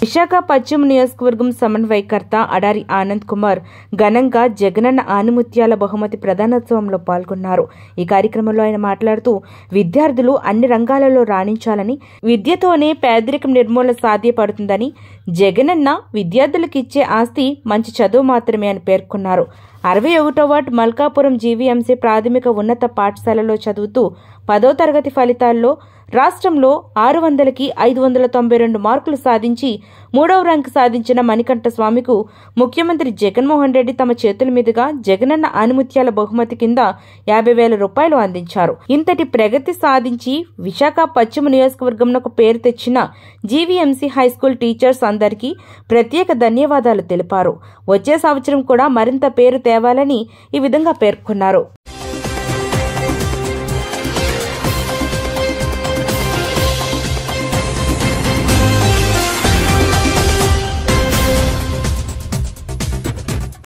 విశాఖ పశ్చిమ నియోజకవర్గం సమన్వయకర్త అడారి ఆనంద్ కుమార్ ఘనంగా జగనన్న ఆనిముత్యాల బహుమతి ప్రధానోత్సవంలో పాల్గొన్నారు ఈ కార్యక్రమంలో ఆయన మాట్లాడుతూ విద్యార్థులు అన్ని రంగాలలో రాణించాలని విద్యతోనే పేదరికం నిర్మూలన సాధ్యపడుతుందని జగనన్న విద్యార్థులకు ఇచ్చే ఆస్తి మంచి చదువు మాత్రమే అని పేర్కొన్నారు అరవై ఒకటో వార్డ్ మల్కాపురం జీవీఎంసీ ప్రాథమిక ఉన్నత పాఠశాలలో చదువుతూ పదో తరగతి ఫలితాల్లో రాష్ట్రంలో ఆరు వందలకి ఐదు వందల తొంభై రెండు మార్కులు సాధించి మూడవ ర్యాంకు సాధించిన మణికంఠ స్వామికు ముఖ్యమంత్రి జగన్మోహన్ రెడ్డి తమ చేతుల మీదుగా జగనన్న ఆనుముత్యాల బహుమతి కింద యాభై వేల రూపాయలు అందించారు ఇంతటి ప్రగతి సాధించి విశాఖ పశ్చిమ నియోజకవర్గంకు పేరు తెచ్చిన జీవీఎంసీ హైస్కూల్ టీచర్స్ అందరికీ ప్రత్యేక ధన్యవాదాలు తెలిపారు వచ్చే సంవత్సరం కూడా మరింత పేరు తేవాలని ఈ విధంగా పేర్కొన్నారు